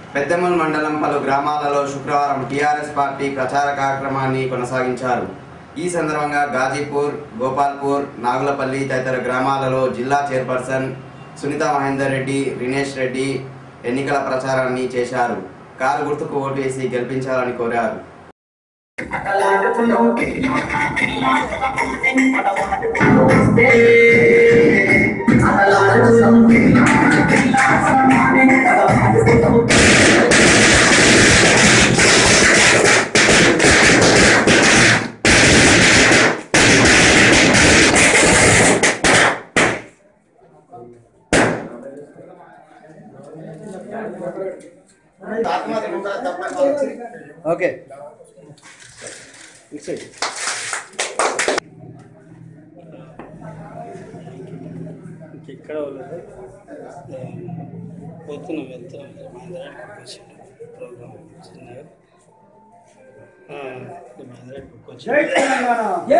పెద్దమూల్ మండలం పలు గ్రామాలలో శుక్రవారం టీఆర్ఎస్ పార్టీ ప్రచార కార్యక్రమాన్ని కొనసాగించారు ఈ సందర్భంగా గాజీపూర్ గోపాల్పూర్ నాగులపల్లి తదితర గ్రామాలలో జిల్లా చైర్పర్సన్ సునీత మహేందర్ రెడ్డి రినేష్ రెడ్డి ఎన్నికల ప్రచారాన్ని చేశారు కారు గుర్తుకు ఓటు వేసి గెలిపించాలని కోరారు ఓకే ఇటు సైడ్ ఇక్కడ వాళ్ళది పోతున్నాం వెళ్తున్నాం మహేంద్ర వచ్చింది ప్రోగ్రామ్ చిన్నగా మహేంద్ర వచ్చి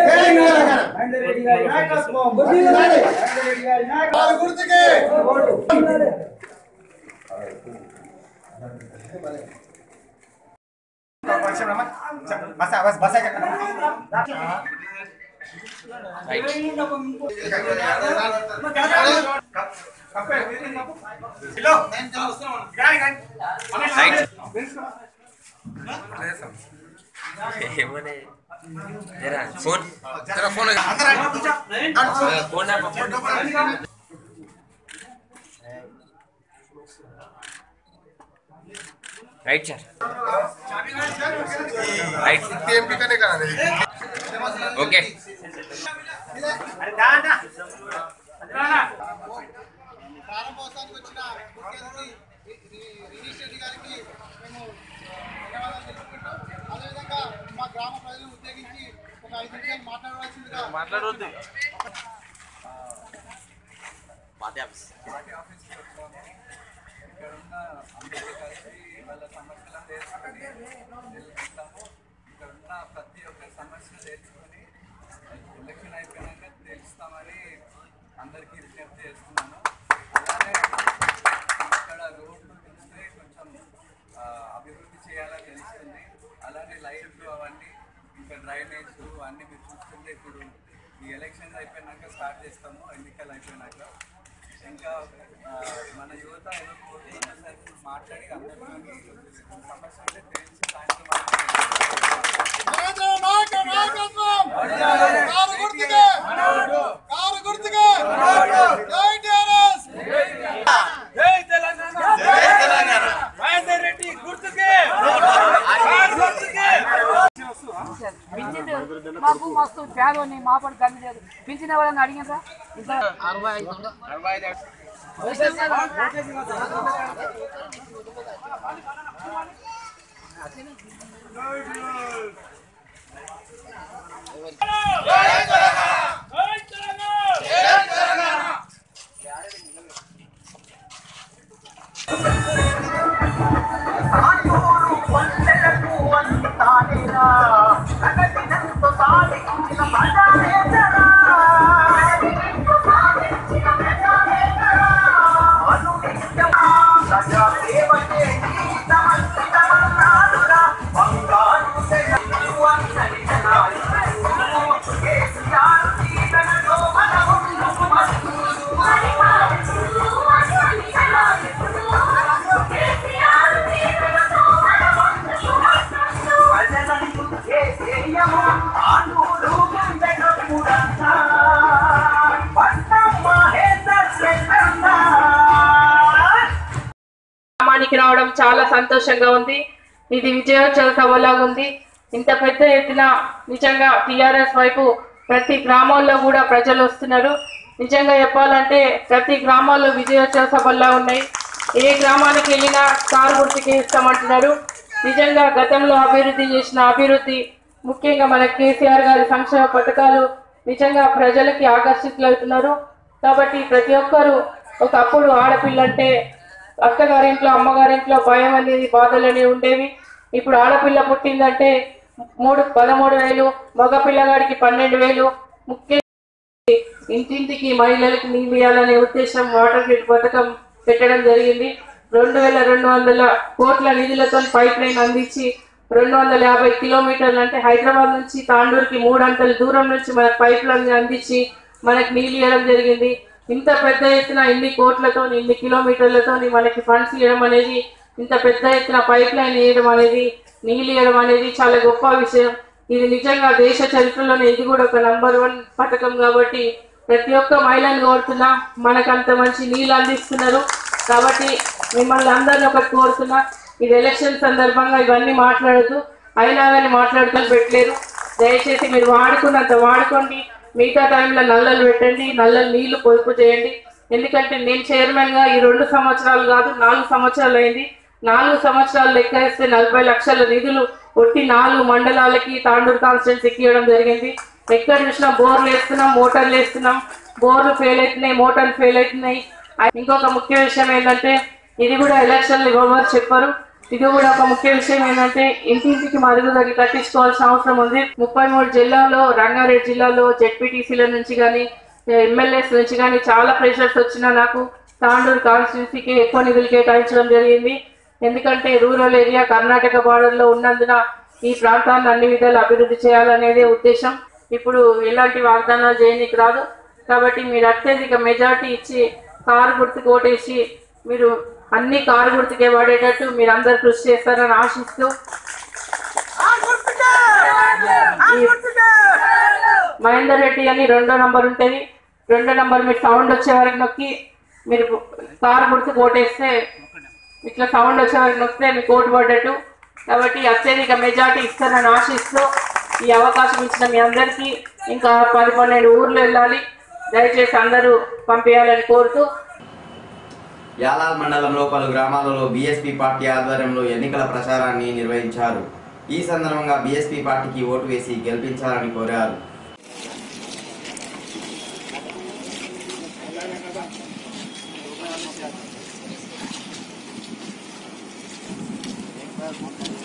ఏమనే జరా phone phone phone right sir right okay ప్రారంభోత్సవానికి వచ్చిన ముఖ్య అతిథి రినీష్ రెడ్డి గారికి మేము ధన్యవాదాలు తెలుపుకుంటాం అదేవిధంగా మా గ్రామ ప్రజలను ఉద్యోగించి ఒక ఐదు నిమిషాలు మాట్లాడవలసిందిగా మాట్లాడవద్దు ఇక్కడున్న అందరూ కలిసి వాళ్ళ సమస్యలను తెలుసుకొని తెలుసుకుంటాము ఇక్కడున్న ప్రతి ఒక్క సమస్యను తెలుసుకొని ఎలక్షన్ అయిపోయినాక తెలుస్తామని అందరికీ విజ్ఞప్తి చేస్తున్నాను అలానే ఇక్కడ రోడ్లు చూస్తే కొంచెం ఆ, అభివృద్ధి చేయాలని తెలుస్తుంది అలానే లైట్లు అవన్నీ ఇంకా డ్రైనేజ్ అన్నీ మీరు చూస్తుంటే ఇప్పుడు ఈ ఎలక్షన్స్ అయిపోయినాక స్టార్ట్ చేస్తాము ఎన్నికలు అయిపోయినాక ఇంకా ఆ, మన యువత ఏదో కోరుతున్నా సరే మాట్లాడి అందరికీ సమస్య ఉంటే తెలిసి సాయంత్రం నరేంద్ర నాయక నాయకత్వం కారు గుర్తుకే కారు గుర్తుకే జై టీఆర్ఎస్ పింఛన్ మాకు మస్తు పేదోని మా పడి గంది లేదు పింఛన్ ఎవరైనా అడిగినరా ఇంత అరవై ఐదు గ్రామానికి రావడం చాలా సంతోషంగా ఉంది ఇది విజయోత్సవ సభలాగా ఉంది ఇంత పెద్ద ఎత్తున నిజంగా టిఆర్ఎస్ వైపు ప్రతి గ్రామాల్లో కూడా ప్రజలు వస్తున్నారు నిజంగా చెప్పాలంటే ప్రతి గ్రామాల్లో విజయోత్సవ సభల్లా ఉన్నాయి ఏ గ్రామానికి వెళ్ళినా కారు గుర్తుకి ఇస్తామంటున్నారు నిజంగా గతంలో అభివృద్ధి చేసిన అభివృద్ధి ముఖ్యంగా మన కేసీఆర్ గారి సంక్షేమ పథకాలు నిజంగా ప్రజలకి ఆకర్షితులవుతున్నారు కాబట్టి ప్రతి ఒక్కరూ ఒకప్పుడు ఆడపిల్ల అంటే అత్తగారింట్లో అమ్మగారింట్లో భయం అనేది బాధలు అనేవి ఉండేవి ఇప్పుడు ఆడపిల్ల పుట్టిందంటే మూడు పదమూడు వేలు మగ పిల్లగాడికి పన్నెండు వేలు ముఖ్య ఇంటింటికి మహిళలకు నీళ్ళు ఇవ్వాలనే ఉద్దేశం వాటర్ గ్రిడ్ పథకం పెట్టడం జరిగింది రెండు వేల రెండు వందల కోట్ల నిధులతో పైప్ లైన్ అందించి రెండు వందల యాభై కిలోమీటర్లు అంటే హైదరాబాద్ నుంచి తాండూరుకి మూడు అంతల దూరం నుంచి మనకు పైప్ లైన్ అందించి మనకి నీళ్ళు ఇవ్వడం జరిగింది ఇంత పెద్ద ఎత్తున ఇన్ని కోట్లతో ఇన్ని కిలోమీటర్లతో మనకి ఫండ్స్ ఇవ్వడం అనేది ఇంత పెద్ద ఎత్తున పైప్ లైన్ వేయడం అనేది నీళ్ళు ఇవ్వడం అనేది చాలా గొప్ప విషయం ఇది నిజంగా దేశ చరిత్రలోనే ఇది కూడా ఒక నంబర్ వన్ పథకం కాబట్టి ప్రతి ఒక్క మహిళను కోరుతున్నా మనకు అంత మంచి నీళ్ళు అందిస్తున్నారు కాబట్టి మిమ్మల్ని అందరిని ఒకటి కోరుతున్నా ఇది ఎలక్షన్ సందర్భంగా ఇవన్నీ మాట్లాడద్దు అయినా కానీ మాట్లాడుతూ పెట్టలేరు దయచేసి మీరు వాడుకున్నంత వాడుకోండి మిగతా టైంలో నల్లలు పెట్టండి నల్లలు నీళ్లు పొదుపు చేయండి ఎందుకంటే నేను చైర్మన్ గా ఈ రెండు సంవత్సరాలు కాదు నాలుగు సంవత్సరాలు అయింది నాలుగు సంవత్సరాలు లెక్క వేస్తే నలభై లక్షల నిధులు ఒట్టి నాలుగు మండలాలకి తాండూరు కాన్స్టిట్యున్సీకి ఇవ్వడం జరిగింది ఎక్కడ చూసినా బోర్లు వేస్తున్నాం మోటార్లు వేస్తున్నాం బోర్లు ఫెయిల్ అవుతున్నాయి మోటార్లు ఫెయిల్ అవుతున్నాయి ఇంకొక ముఖ్య విషయం ఏంటంటే ఇది కూడా ఎలక్షన్లు ఇవ్వమని చెప్పారు ఇది కూడా ఒక ముఖ్య విషయం ఏంటంటే ఇంటింటికి మరుగుదొడ్డి కట్టించుకోవాల్సిన అవసరం ఉంది ముప్పై మూడు జిల్లాలో రంగారెడ్డి జిల్లాలో జెడ్పీటీసీల నుంచి కానీ ఎమ్మెల్యేస్ నుంచి కానీ చాలా ప్రెషర్స్ వచ్చినా నాకు తాండూరు కాన్స్టిట్యున్సీకి ఎక్కువ నిధులు కేటాయించడం జరిగింది ఎందుకంటే రూరల్ ఏరియా కర్ణాటక బార్డర్లో ఉన్నందున ఈ ప్రాంతాన్ని అన్ని విధాలు అభివృద్ధి చేయాలనేదే ఉద్దేశం ఇప్పుడు ఎలాంటి వాగ్దానాలు చేయనీకి రాదు కాబట్టి మీరు అత్యధిక మెజార్టీ ఇచ్చి కారు గుర్తుకు ఓటేసి మీరు అన్ని కారు గుర్తుకే పడేటట్టు మీరు అందరు కృషి చేస్తారని ఆశిస్తూ ఈ మహేందర్ రెడ్డి అని రెండో నంబర్ ఉంటుంది రెండో నంబర్ మీరు సౌండ్ వచ్చే వరకు నొక్కి మీరు కారు గుర్తుకు ఓటేస్తే ఇట్లా సౌండ్ వచ్చే వరకు నొక్కితే మీకు ఓటు పడ్డట్టు కాబట్టి అత్యధిక మెజార్టీ ఇస్తారని ఆశిస్తూ ఈ అవకాశం ఇచ్చిన మీ అందరికీ ఇంకా పది పన్నెండు ఊర్లు వెళ్ళాలి దయచేసి అందరూ పంపించాలని కోరుతూ యాలాల్ మండలంలో పలు గ్రామాలలో బీఎస్పీ పార్టీ ఆధ్వర్యంలో ఎన్నికల ప్రచారాన్ని నిర్వహించారు ఈ సందర్భంగా బీఎస్పీ పార్టీకి ఓటు వేసి గెలిపించాలని కోరారు ¡Vamos!